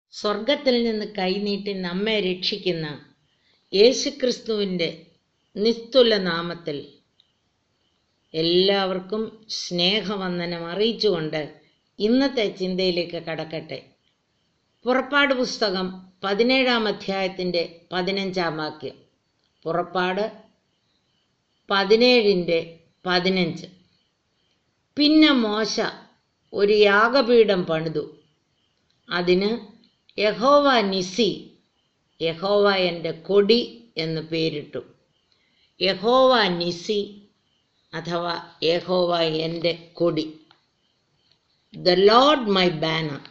സ്വർഗത്തിൽ നിന്ന് കൈനീട്ടി നമ്മെ രക്ഷിക്കുന്ന യേശുക്രിസ്തുവിൻ്റെ നിസ്തുല നാമത്തിൽ എല്ലാവർക്കും സ്നേഹവന്ദനം അറിയിച്ചുകൊണ്ട് ഇന്നത്തെ ചിന്തയിലേക്ക് കടക്കട്ടെ പുറപ്പാട് പുസ്തകം പതിനേഴാം അധ്യായത്തിൻ്റെ പതിനഞ്ചാം വാക്യം പുറപ്പാട് പതിനേഴിൻ്റെ പതിനഞ്ച് പിന്നെ മോശ ഒരു യാഗപീഠം പണിതു അതിന് യഹോവ നിസി യഹോവ എൻ്റെ കൊടി എന്ന് പേരിട്ടു യഹോവ നിസി അഥവാ യഹോവ എൻ്റെ കൊടി the Lord my banner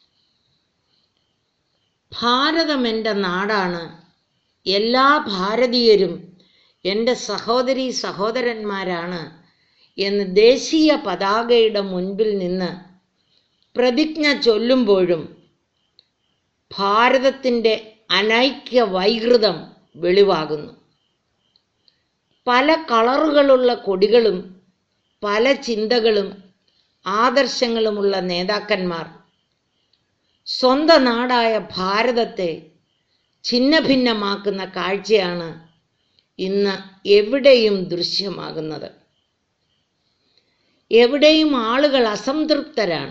Bharatam എൻ്റെ നാടാണ് എല്ലാ ഭാരതീയരും എൻ്റെ സഹോദരി സഹോദരന്മാരാണ് എന്ന് ദേശീയ പതാകയുടെ മുൻപിൽ നിന്ന് പ്രതിജ്ഞ ചൊല്ലുമ്പോഴും ഭാരതത്തിൻ്റെ അനൈക്യ വൈകൃതം വെളിവാകുന്നു പല കളറുകളുള്ള കൊടികളും പല ചിന്തകളും ആദർശങ്ങളുമുള്ള നേതാക്കന്മാർ സ്വന്തം നാടായ ഭാരതത്തെ ഛിന്നഭിന്നമാക്കുന്ന കാഴ്ചയാണ് ഇന്ന് എവിടെയും ദൃശ്യമാകുന്നത് എവിടെയും ആളുകൾ അസംതൃപ്തരാണ്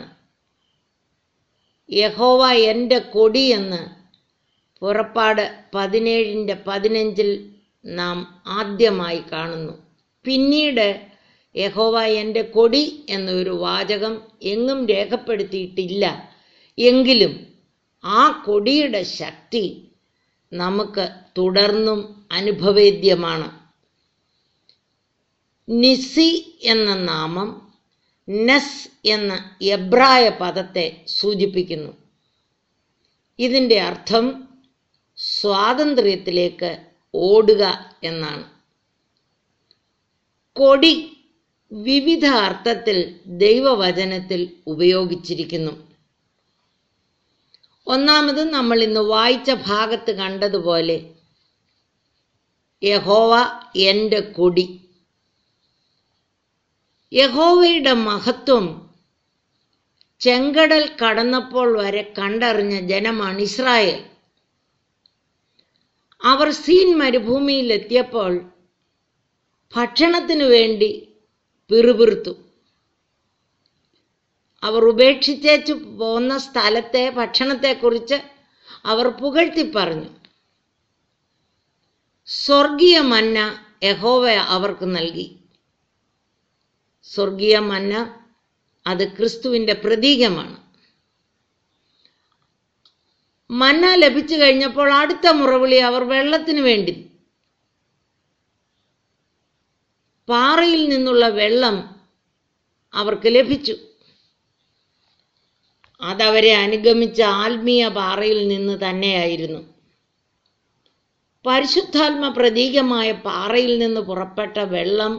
യഹോവ എൻ്റെ കൊടി എന്ന് പുറപ്പാട് പതിനേഴിൻ്റെ പതിനഞ്ചിൽ നാം ആദ്യമായി കാണുന്നു പിന്നീട് യഹോവ എൻ്റെ കൊടി എന്നൊരു വാചകം എങ്ങും രേഖപ്പെടുത്തിയിട്ടില്ല എങ്കിലും ആ കൊടിയുടെ ശക്തി നമുക്ക് തുടർന്നും അനുഭവേദ്യമാണ് നിസി എന്ന നാമം നസ് എന്ന എബ്രായ പദത്തെ സൂചിപ്പിക്കുന്നു ഇതിൻ്റെ അർത്ഥം സ്വാതന്ത്ര്യത്തിലേക്ക് ഓടുക എന്നാണ് കൊടി വിവിധ അർത്ഥത്തിൽ ദൈവവചനത്തിൽ ഉപയോഗിച്ചിരിക്കുന്നു ഒന്നാമത് നമ്മൾ ഇന്ന് വായിച്ച ഭാഗത്ത് കണ്ടതുപോലെ യഹോവ എൻ്റെ കൊടി യഹോവയുടെ മഹത്വം ചെങ്കടൽ കടന്നപ്പോൾ വരെ കണ്ടറിഞ്ഞ ജനമാണ് ഇസ്രായേൽ അവർ സീൻ മരുഭൂമിയിൽ എത്തിയപ്പോൾ ഭക്ഷണത്തിനു വേണ്ടി പിറുപിറുത്തു അവർ ഉപേക്ഷിച്ചേച്ചു പോന്ന സ്ഥലത്തെ ഭക്ഷണത്തെക്കുറിച്ച് അവർ പുകഴ്ത്തി പറഞ്ഞു സ്വർഗീയ മന്ന യഹോവ അവർക്ക് നൽകി സ്വർഗീയ മന്ന അത് ക്രിസ്തുവിൻ്റെ പ്രതീകമാണ് മന്ന ലഭിച്ചു കഴിഞ്ഞപ്പോൾ അടുത്ത മുറവിളി അവർ വെള്ളത്തിന് വേണ്ടി പാറയിൽ നിന്നുള്ള വെള്ളം അവർക്ക് ലഭിച്ചു അതവരെ അനുഗമിച്ച ആത്മീയ പാറയിൽ നിന്ന് തന്നെയായിരുന്നു പരിശുദ്ധാത്മ പ്രതീകമായ പാറയിൽ നിന്ന് പുറപ്പെട്ട വെള്ളം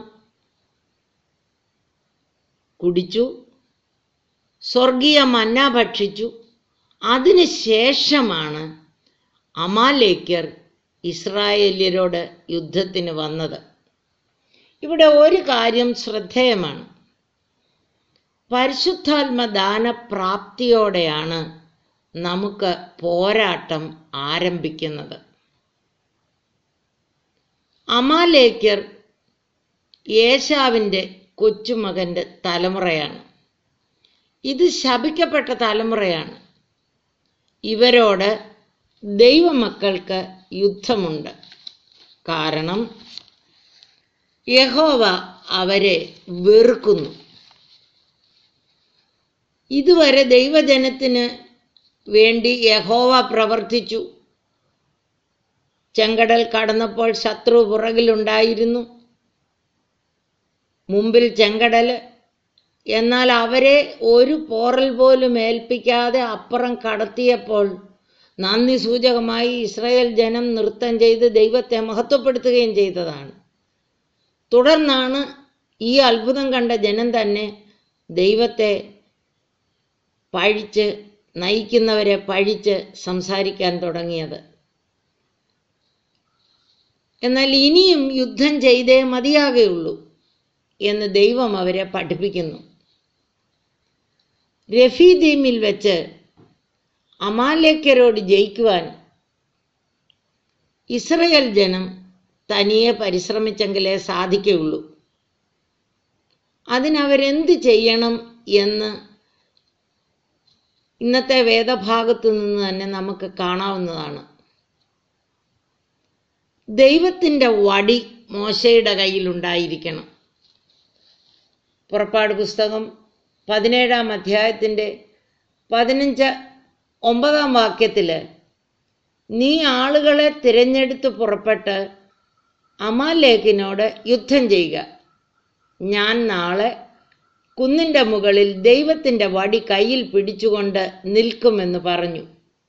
കുടിച്ചു സ്വർഗീയ മന്ന ഭക്ഷിച്ചു അതിനുശേഷമാണ് അമാലേക്കർ ഇസ്രായേല്യരോട് യുദ്ധത്തിന് വന്നത് ഇവിടെ ഒരു കാര്യം ശ്രദ്ധേയമാണ് പരിശുദ്ധാത്മദാന പ്രാപ്തിയോടെയാണ് നമുക്ക് പോരാട്ടം ആരംഭിക്കുന്നത് അമാലേക്കർ യേശാവിൻ്റെ കൊച്ചുമകൻ്റെ തലമുറയാണ് ഇത് ശപിക്കപ്പെട്ട തലമുറയാണ് ഇവരോട് ദൈവമക്കൾക്ക് യുദ്ധമുണ്ട് കാരണം യഹോവ അവരെ വെറുക്കുന്നു ഇതുവരെ ദൈവജനത്തിന് വേണ്ടി യഹോവ പ്രവർത്തിച്ചു ചെങ്കടൽ കടന്നപ്പോൾ ശത്രു പുറകിലുണ്ടായിരുന്നു മുമ്പിൽ ചെങ്കടൽ എന്നാൽ അവരെ ഒരു പോറൽ പോലും ഏൽപ്പിക്കാതെ അപ്പുറം കടത്തിയപ്പോൾ നന്ദി സൂചകമായി ഇസ്രായേൽ ജനം നൃത്തം ചെയ്ത് ദൈവത്തെ മഹത്വപ്പെടുത്തുകയും ചെയ്തതാണ് തുടർന്നാണ് ഈ അത്ഭുതം കണ്ട ജനം തന്നെ ദൈവത്തെ പഴിച്ച് നയിക്കുന്നവരെ പഴിച്ച് സംസാരിക്കാൻ തുടങ്ങിയത് എന്നാൽ ഇനിയും യുദ്ധം ചെയ്തേ മതിയാകുള്ളൂ എന്ന് ദൈവം അവരെ പഠിപ്പിക്കുന്നു രഫീദീമിൽ വെച്ച് അമാലേക്കരോട് ജയിക്കുവാൻ ഇസ്രയേൽ ജനം തനിയെ പരിശ്രമിച്ചെങ്കിലേ സാധിക്കുകയുള്ളൂ അതിനവരെന്ത് ചെയ്യണം എന്ന് ഇന്നത്തെ വേദഭാഗത്തു നിന്ന് തന്നെ നമുക്ക് കാണാവുന്നതാണ് ദൈവത്തിൻ്റെ വടി മോശയുടെ കയ്യിലുണ്ടായിരിക്കണം പുറപ്പാട് പുസ്തകം പതിനേഴാം അധ്യായത്തിൻ്റെ പതിനഞ്ച് ഒമ്പതാം വാക്യത്തിൽ നീ ആളുകളെ തിരഞ്ഞെടുത്ത് പുറപ്പെട്ട് അമാലേക്കിനോട് യുദ്ധം ചെയ്യുക ഞാൻ നാളെ കുന്നിൻ്റെ മുകളിൽ ദൈവത്തിൻ്റെ വടി കയ്യിൽ പിടിച്ചുകൊണ്ട് നിൽക്കുമെന്ന് പറഞ്ഞു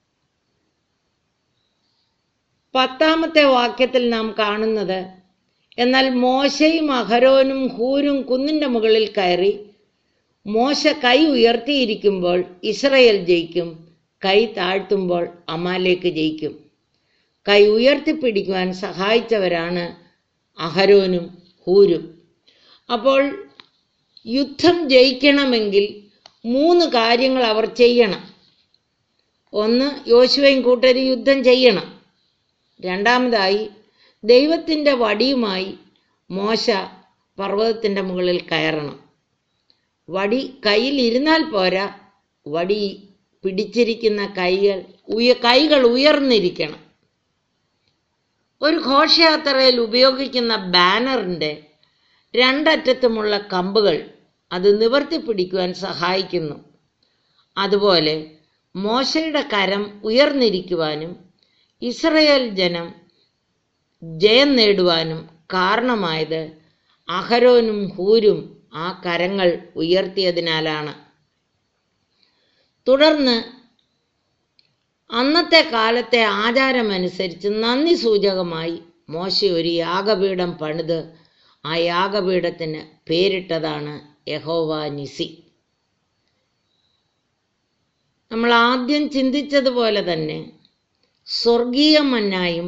പത്താമത്തെ വാക്യത്തിൽ നാം കാണുന്നത് എന്നാൽ മോശയും അഹരോനും ഹൂരും കുന്നിൻ്റെ മുകളിൽ കയറി മോശ കൈ ഉയർത്തിയിരിക്കുമ്പോൾ ഇസ്രയേൽ ജയിക്കും കൈ താഴ്ത്തുമ്പോൾ അമാലേക്ക് ജയിക്കും കൈ ഉയർത്തിപ്പിടിക്കുവാൻ സഹായിച്ചവരാണ് അഹരോനും ഹൂരും അപ്പോൾ യുദ്ധം ജയിക്കണമെങ്കിൽ മൂന്ന് കാര്യങ്ങൾ അവർ ചെയ്യണം ഒന്ന് യോശുവയും കൂട്ടരും യുദ്ധം ചെയ്യണം രണ്ടാമതായി ദൈവത്തിൻ്റെ വടിയുമായി മോശ പർവ്വതത്തിൻ്റെ മുകളിൽ കയറണം വടി കയ്യിൽ ഇരുന്നാൽ പോരാ വടി പിടിച്ചിരിക്കുന്ന കൈകൾ ഉയ കൈകൾ ഉയർന്നിരിക്കണം ഒരു ഘോഷയാത്രയിൽ ഉപയോഗിക്കുന്ന ബാനറിൻ്റെ രണ്ടറ്റത്തുമുള്ള കമ്പുകൾ അത് നിവർത്തി പിടിക്കുവാൻ സഹായിക്കുന്നു അതുപോലെ മോശയുടെ കരം ഉയർന്നിരിക്കുവാനും ഇസ്രയേൽ ജനം ജയം നേടുവാനും കാരണമായത് അഹരോനും ഹൂരും ആ കരങ്ങൾ ഉയർത്തിയതിനാലാണ് തുടർന്ന് അന്നത്തെ കാലത്തെ ആചാരമനുസരിച്ച് നന്ദി സൂചകമായി മോശ ഒരു യാഗപീഠം പണിത് ആ യാഗപീഠത്തിന് പേരിട്ടതാണ് യഹോവ നിസി നമ്മൾ ആദ്യം ചിന്തിച്ചതുപോലെ തന്നെ സ്വർഗീയ മന്നായും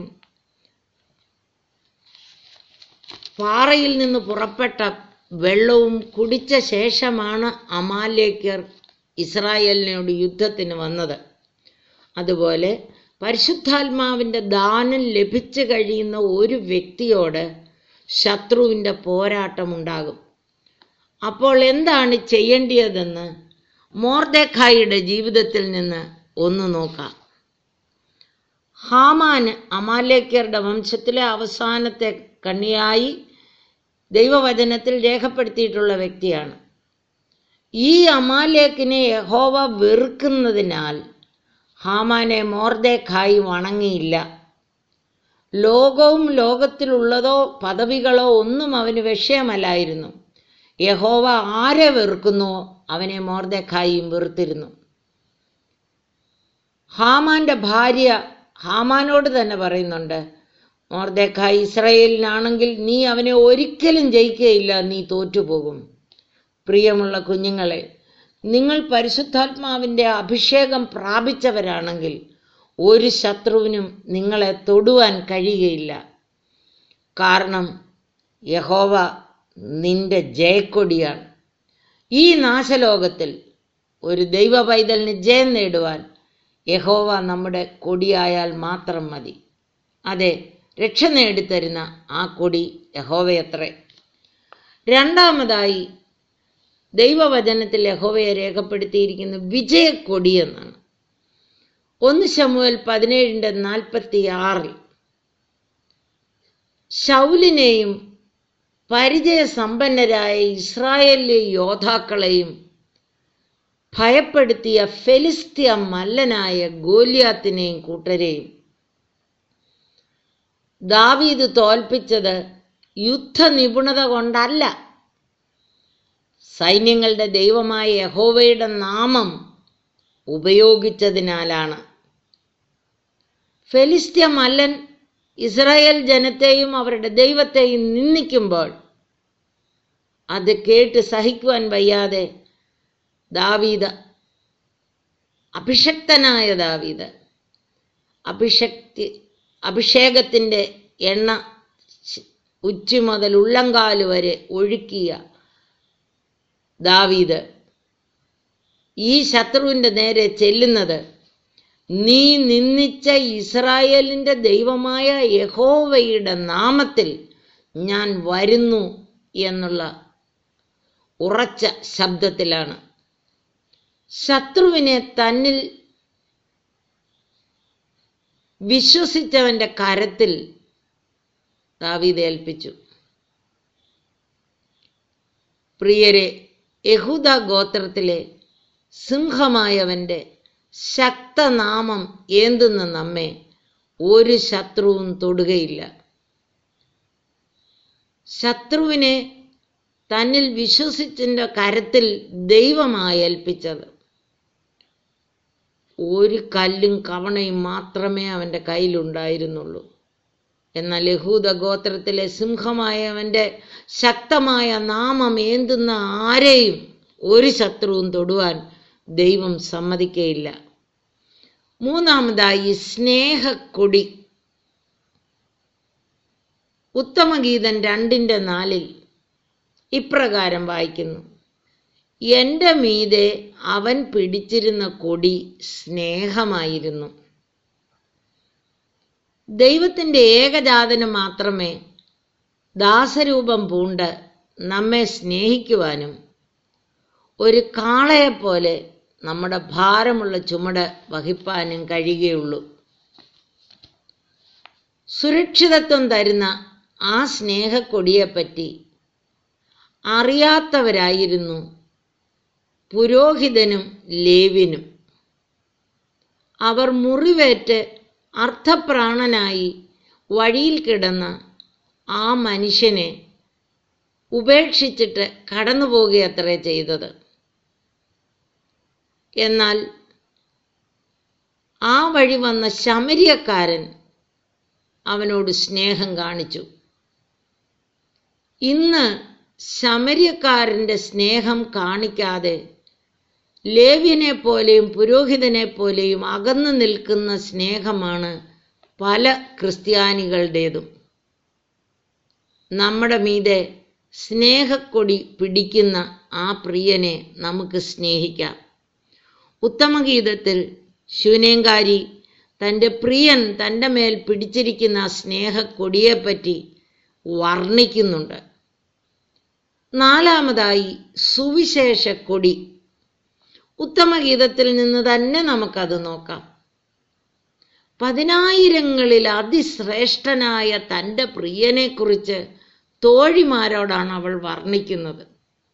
പാറയിൽ നിന്ന് പുറപ്പെട്ട വെള്ളവും കുടിച്ച ശേഷമാണ് അമാലേക്കർ ഇസ്രായേലിനോട് യുദ്ധത്തിന് വന്നത് അതുപോലെ പരിശുദ്ധാത്മാവിൻ്റെ ദാനം ലഭിച്ചു കഴിയുന്ന ഒരു വ്യക്തിയോട് ശത്രുവിൻ്റെ പോരാട്ടമുണ്ടാകും അപ്പോൾ എന്താണ് ചെയ്യേണ്ടതെന്ന് മോർദേഖായിയുടെ ജീവിതത്തിൽ നിന്ന് ഒന്ന് നോക്കാം ഹാമാന് അമാലേക്കരുടെ വംശത്തിലെ അവസാനത്തെ കണ്ണിയായി ദൈവവചനത്തിൽ രേഖപ്പെടുത്തിയിട്ടുള്ള വ്യക്തിയാണ് ഈ അമാലേക്കിനെ യഹോവ വെറുക്കുന്നതിനാൽ ഹാമാനെ മോർദേഖായി വണങ്ങിയില്ല ലോകവും ലോകത്തിലുള്ളതോ പദവികളോ ഒന്നും അവന് വിഷയമല്ലായിരുന്നു യഹോവ ആരെ വെറുക്കുന്നുവോ അവനെ മോർദേഖായിയും വെറുത്തിരുന്നു ഹാമാന്റെ ഭാര്യ ഹാമാനോട് തന്നെ പറയുന്നുണ്ട് മോർദേഖായി ഇസ്രയേലിനാണെങ്കിൽ നീ അവനെ ഒരിക്കലും ജയിക്കുകയില്ല നീ തോറ്റുപോകും പ്രിയമുള്ള കുഞ്ഞുങ്ങളെ നിങ്ങൾ പരിശുദ്ധാത്മാവിൻ്റെ അഭിഷേകം പ്രാപിച്ചവരാണെങ്കിൽ ഒരു ശത്രുവിനും നിങ്ങളെ തൊടുവാൻ കഴിയുകയില്ല കാരണം യഹോവ നിന്റെ ജയക്കൊടിയാണ് ഈ നാശലോകത്തിൽ ഒരു ദൈവ പൈതലിന് ജയം നേടുവാൻ യഹോവ നമ്മുടെ കൊടിയായാൽ മാത്രം മതി അതെ രക്ഷ നേടിത്തരുന്ന ആ കൊടി യഹോവയത്രേ രണ്ടാമതായി ദൈവവചനത്തിൽ യഹോവയെ രേഖപ്പെടുത്തിയിരിക്കുന്ന വിജയക്കൊടി എന്നാണ് ഒന്ന് ശമുവൽ പതിനേഴിൻ്റെ നാൽപ്പത്തി ആറിൽ ശൗലിനെയും പരിചയസമ്പന്നരായ ഇസ്രായേലിലെ യോദ്ധാക്കളെയും ഭയപ്പെടുത്തിയ ഫെലിസ്ത്യ മല്ലനായ ഗോലിയാത്തിനെയും കൂട്ടരെയും ദാവീദ് തോൽപ്പിച്ചത് യുദ്ധനിപുണത കൊണ്ടല്ല സൈന്യങ്ങളുടെ ദൈവമായ യഹോവയുടെ നാമം ഉപയോഗിച്ചതിനാലാണ് ഫെലിസ്ത്യ മല്ലൻ ഇസ്രായേൽ ജനത്തെയും അവരുടെ ദൈവത്തെയും നിന്ദിക്കുമ്പോൾ അത് കേട്ട് സഹിക്കുവാൻ വയ്യാതെ ദാവീദ് അഭിഷക്തനായ ദാവീദ് അഭിഷക്തി അഭിഷേകത്തിൻ്റെ എണ്ണ ഉച്ചി മുതൽ ഉള്ളങ്കാല് വരെ ഒഴുക്കിയ ദാവീദ് ഈ ശത്രുവിൻ്റെ നേരെ ചെല്ലുന്നത് നീ നിന്ദിച്ച ഇസ്രായേലിന്റെ ദൈവമായ യഹോവയുടെ നാമത്തിൽ ഞാൻ വരുന്നു എന്നുള്ള ഉറച്ച ശബ്ദത്തിലാണ് ശത്രുവിനെ തന്നിൽ വിശ്വസിച്ചവന്റെ കരത്തിൽ ദാവീദ് ഏൽപ്പിച്ചു പ്രിയരെ യഹൂദ ഗോത്രത്തിലെ സിംഹമായവന്റെ ശക്തനാമം ഏന്തുന്ന നമ്മെ ഒരു ശത്രുവും തൊടുകയില്ല ശത്രുവിനെ തന്നിൽ വിശ്വസിച്ചതിൻ്റെ കരത്തിൽ ദൈവമായി ഏൽപ്പിച്ചത് ഒരു കല്ലും കവണയും മാത്രമേ അവൻ്റെ കയ്യിലുണ്ടായിരുന്നുള്ളൂ എന്നാൽ യഹൂദ ഗോത്രത്തിലെ സിംഹമായവന്റെ ശക്തമായ നാമം ഏന്തുന്ന ആരെയും ഒരു ശത്രുവും തൊടുവാൻ ദൈവം സമ്മതിക്കയില്ല മൂന്നാമതായി സ്നേഹക്കൊടി ഉത്തമഗീതൻ രണ്ടിൻ്റെ നാലിൽ ഇപ്രകാരം വായിക്കുന്നു എൻ്റെ മീതെ അവൻ പിടിച്ചിരുന്ന കൊടി സ്നേഹമായിരുന്നു ദൈവത്തിൻ്റെ ഏകജാതന് മാത്രമേ ദാസരൂപം പൂണ്ട് നമ്മെ സ്നേഹിക്കുവാനും ഒരു കാളയെപ്പോലെ നമ്മുടെ ഭാരമുള്ള ചുമട് വഹിപ്പാനും കഴിയുകയുള്ളൂ സുരക്ഷിതത്വം തരുന്ന ആ സ്നേഹക്കൊടിയെപ്പറ്റി അറിയാത്തവരായിരുന്നു പുരോഹിതനും ലേവിനും അവർ മുറിവേറ്റ് അർത്ഥപ്രാണനായി വഴിയിൽ കിടന്ന ആ മനുഷ്യനെ ഉപേക്ഷിച്ചിട്ട് കടന്നു പോകുകയത്രേ ചെയ്തത് എന്നാൽ ആ വഴി വന്ന ശമരിയക്കാരൻ അവനോട് സ്നേഹം കാണിച്ചു ഇന്ന് ശമര്യക്കാരൻ്റെ സ്നേഹം കാണിക്കാതെ ലേവ്യനെ പോലെയും പുരോഹിതനെ പോലെയും അകന്നു നിൽക്കുന്ന സ്നേഹമാണ് പല ക്രിസ്ത്യാനികളുടേതും നമ്മുടെ മീതെ സ്നേഹക്കൊടി പിടിക്കുന്ന ആ പ്രിയനെ നമുക്ക് സ്നേഹിക്കാം ഉത്തമഗീതത്തിൽ ശൂനേങ്കാരി തൻ്റെ പ്രിയൻ തൻ്റെ മേൽ പിടിച്ചിരിക്കുന്ന ആ സ്നേഹക്കൊടിയെപ്പറ്റി വർണ്ണിക്കുന്നുണ്ട് നാലാമതായി സുവിശേഷ കൊടി ഉത്തമഗീതത്തിൽ നിന്ന് തന്നെ നമുക്കത് നോക്കാം പതിനായിരങ്ങളിൽ അതിശ്രേഷ്ഠനായ തൻ്റെ പ്രിയനെക്കുറിച്ച് തോഴിമാരോടാണ് അവൾ വർണ്ണിക്കുന്നത്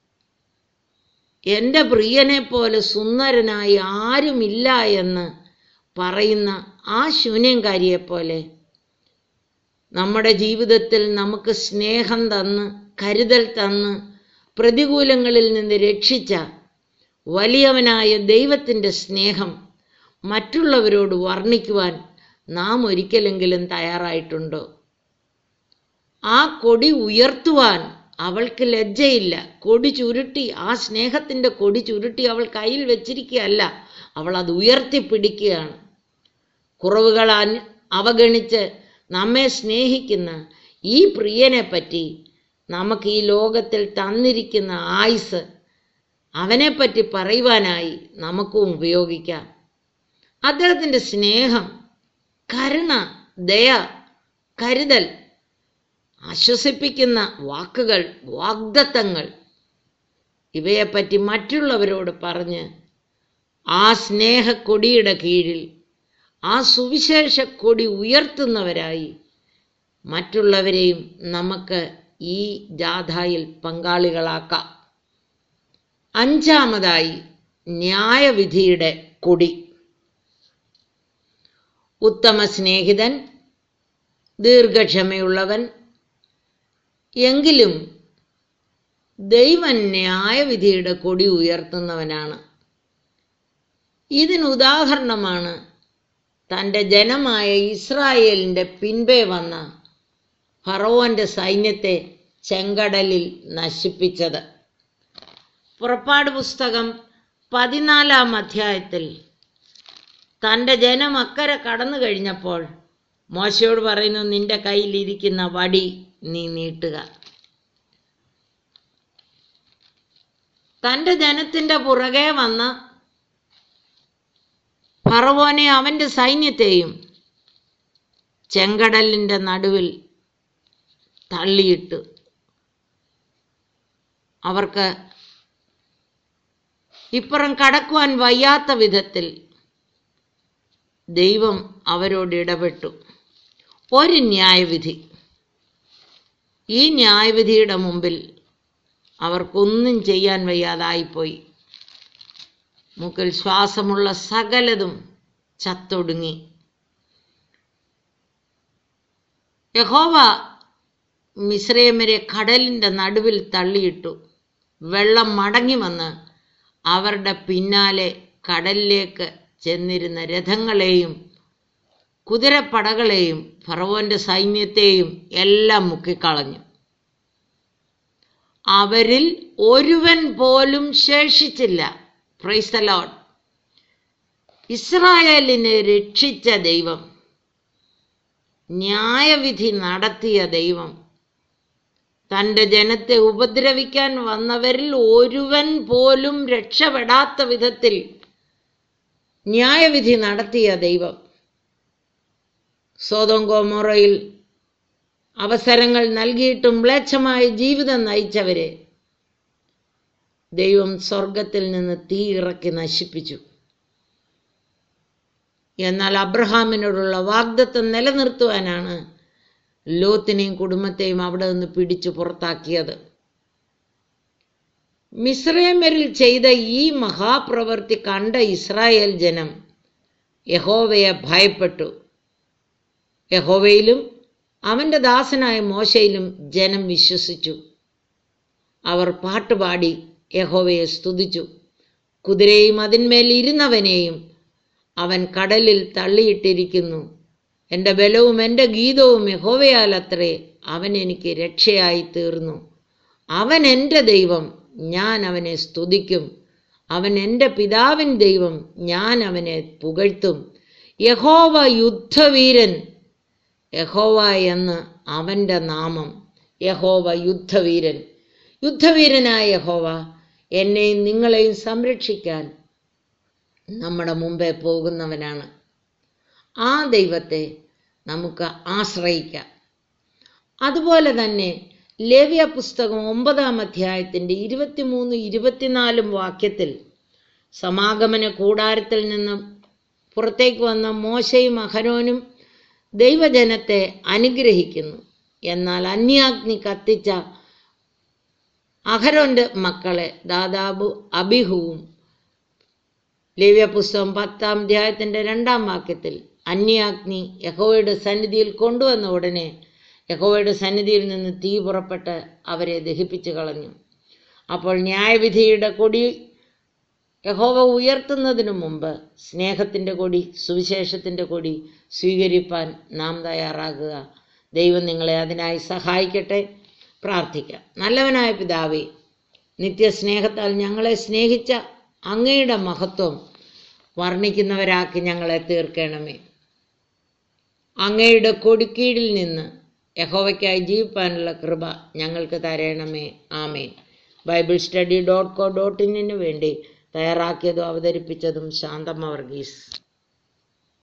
എൻ്റെ പ്രിയനെ പോലെ സുന്ദരനായി ആരുമില്ല എന്ന് പറയുന്ന ആ ശൂന്യങ്കാരിയെപ്പോലെ നമ്മുടെ ജീവിതത്തിൽ നമുക്ക് സ്നേഹം തന്ന് കരുതൽ തന്ന് പ്രതികൂലങ്ങളിൽ നിന്ന് രക്ഷിച്ച വലിയവനായ ദൈവത്തിൻ്റെ സ്നേഹം മറ്റുള്ളവരോട് വർണ്ണിക്കുവാൻ നാം ഒരിക്കലെങ്കിലും തയ്യാറായിട്ടുണ്ടോ ആ കൊടി ഉയർത്തുവാൻ അവൾക്ക് ലജ്ജയില്ല കൊടി ചുരുട്ടി ആ സ്നേഹത്തിൻ്റെ കൊടി ചുരുട്ടി അവൾ കയ്യിൽ വെച്ചിരിക്കുകയല്ല അവൾ അത് ഉയർത്തിപ്പിടിക്കുകയാണ് കുറവുകൾ അവഗണിച്ച് നമ്മെ സ്നേഹിക്കുന്ന ഈ പ്രിയനെ പറ്റി നമുക്ക് ഈ ലോകത്തിൽ തന്നിരിക്കുന്ന ആയുസ് അവനെപ്പറ്റി പറയുവാനായി നമുക്കും ഉപയോഗിക്കാം അദ്ദേഹത്തിൻ്റെ സ്നേഹം കരുണ ദയ കരുതൽ ആശ്വസിപ്പിക്കുന്ന വാക്കുകൾ വാഗ്ദത്തങ്ങൾ ഇവയെപ്പറ്റി മറ്റുള്ളവരോട് പറഞ്ഞ് ആ സ്നേഹക്കൊടിയുടെ കീഴിൽ ആ സുവിശേഷ കൊടി ഉയർത്തുന്നവരായി മറ്റുള്ളവരെയും നമുക്ക് ഈ ജാഥയിൽ പങ്കാളികളാക്കാം അഞ്ചാമതായി ന്യായവിധിയുടെ കൊടി ഉത്തമ സ്നേഹിതൻ ദീർഘക്ഷമയുള്ളവൻ എങ്കിലും ദൈവൻ ന്യായവിധിയുടെ കൊടി ഉയർത്തുന്നവനാണ് ഇതിനുദാഹരണമാണ് തൻ്റെ ജനമായ ഇസ്രായേലിൻ്റെ പിൻപേ വന്ന ഫറവോന്റെ സൈന്യത്തെ ചെങ്കടലിൽ നശിപ്പിച്ചത് പുറപ്പാട് പുസ്തകം പതിനാലാം അധ്യായത്തിൽ തൻ്റെ ജനം അക്കരെ കടന്നു കഴിഞ്ഞപ്പോൾ മോശയോട് പറയുന്നു നിന്റെ കയ്യിലിരിക്കുന്ന വടി നീ നീട്ടുക തൻ്റെ ജനത്തിൻ്റെ പുറകെ വന്ന ഫറവോനെ അവൻ്റെ സൈന്യത്തെയും ചെങ്കടലിൻ്റെ നടുവിൽ തള്ളിയിട്ടു അവർക്ക് ഇപ്പുറം കടക്കുവാൻ വയ്യാത്ത വിധത്തിൽ ദൈവം അവരോട് ഇടപെട്ടു ഒരു ന്യായവിധി ഈ ന്യായവിധിയുടെ മുമ്പിൽ അവർക്കൊന്നും ചെയ്യാൻ വയ്യാതായിപ്പോയി മൂക്കിൽ ശ്വാസമുള്ള സകലതും ചത്തൊടുങ്ങി യഹോവ മിശ്രയമരെ കടലിൻ്റെ നടുവിൽ തള്ളിയിട്ടു വെള്ളം മടങ്ങി വന്ന് അവരുടെ പിന്നാലെ കടലിലേക്ക് ചെന്നിരുന്ന രഥങ്ങളെയും കുതിരപ്പടകളെയും ഫറവോന്റെ സൈന്യത്തെയും എല്ലാം മുക്കിക്കളഞ്ഞു അവരിൽ ഒരുവൻ പോലും ശേഷിച്ചില്ല പ്രൈസ് ദ ലോർഡ് ഇസ്രായേലിനെ രക്ഷിച്ച ദൈവം ന്യായവിധി നടത്തിയ ദൈവം തൻ്റെ ജനത്തെ ഉപദ്രവിക്കാൻ വന്നവരിൽ ഒരുവൻ പോലും രക്ഷപ്പെടാത്ത വിധത്തിൽ ന്യായവിധി നടത്തിയ ദൈവം സ്വതം ഗോമോറയിൽ അവസരങ്ങൾ നൽകിയിട്ടും മ്ലേച്ഛമായ ജീവിതം നയിച്ചവരെ ദൈവം സ്വർഗത്തിൽ നിന്ന് തീ ഇറക്കി നശിപ്പിച്ചു എന്നാൽ അബ്രഹാമിനോടുള്ള വാഗ്ദത്വം നിലനിർത്തുവാനാണ് ലോത്തിനെയും കുടുംബത്തെയും അവിടെ നിന്ന് പിടിച്ചു പുറത്താക്കിയത് മിസ്രൈമരിൽ ചെയ്ത ഈ മഹാപ്രവൃത്തി കണ്ട ഇസ്രായേൽ ജനം യഹോവയെ ഭയപ്പെട്ടു യഹോവയിലും അവന്റെ ദാസനായ മോശയിലും ജനം വിശ്വസിച്ചു അവർ പാട്ടുപാടി യഹോവയെ സ്തുതിച്ചു കുതിരയും അതിന്മേൽ ഇരുന്നവനെയും അവൻ കടലിൽ തള്ളിയിട്ടിരിക്കുന്നു എൻ്റെ ബലവും എൻ്റെ ഗീതവും യഹോവയാൽ അത്രേ അവൻ എനിക്ക് രക്ഷയായി തീർന്നു അവൻ എൻ്റെ ദൈവം ഞാൻ അവനെ സ്തുതിക്കും അവൻ എൻ്റെ പിതാവിൻ ദൈവം ഞാൻ അവനെ പുകഴ്ത്തും യഹോവ യുദ്ധവീരൻ യഹോവ എന്ന് അവൻ്റെ നാമം യഹോവ യുദ്ധവീരൻ യുദ്ധവീരനായ യഹോവ എന്നെയും നിങ്ങളെയും സംരക്ഷിക്കാൻ നമ്മുടെ മുമ്പേ പോകുന്നവനാണ് ആ ദൈവത്തെ നമുക്ക് ആശ്രയിക്കാം അതുപോലെ തന്നെ ലേവ്യ പുസ്തകം ഒമ്പതാം അധ്യായത്തിൻ്റെ ഇരുപത്തിമൂന്ന് ഇരുപത്തിനാലും വാക്യത്തിൽ സമാഗമന കൂടാരത്തിൽ നിന്ന് പുറത്തേക്ക് വന്ന മോശയും അഹരോനും ദൈവജനത്തെ അനുഗ്രഹിക്കുന്നു എന്നാൽ അന്യാഗ്നി കത്തിച്ച അഹരോന്റെ മക്കളെ ദാദാബു അബിഹുവും ലേവ്യ പുസ്തകം പത്താം അധ്യായത്തിന്റെ രണ്ടാം വാക്യത്തിൽ അന്യാഗ്നി യഹോവയുടെ സന്നിധിയിൽ കൊണ്ടുവന്ന ഉടനെ യഹോവയുടെ സന്നിധിയിൽ നിന്ന് തീ പുറപ്പെട്ട് അവരെ ദഹിപ്പിച്ചു കളഞ്ഞു അപ്പോൾ ന്യായവിധിയുടെ കൊടി യഹോവ ഉയർത്തുന്നതിനു മുമ്പ് സ്നേഹത്തിൻ്റെ കൊടി സുവിശേഷത്തിൻ്റെ കൊടി സ്വീകരിപ്പാൻ നാം തയ്യാറാകുക ദൈവം നിങ്ങളെ അതിനായി സഹായിക്കട്ടെ പ്രാർത്ഥിക്കാം നല്ലവനായ പിതാവേ നിത്യസ്നേഹത്താൽ ഞങ്ങളെ സ്നേഹിച്ച അങ്ങയുടെ മഹത്വം വർണ്ണിക്കുന്നവരാക്കി ഞങ്ങളെ തീർക്കണമേ അങ്ങയുടെ കൊടിക്കീഴിൽ നിന്ന് യഹോവയ്ക്കായി ജീവിപ്പാനുള്ള കൃപ ഞങ്ങൾക്ക് തരണമേ amen bible study dot co dot ഇന്നിനു വേണ്ടി തയ്യാറാക്കിയതും അവതരിപ്പിച്ചതും ശാന്തമ്മ വർഗീസ്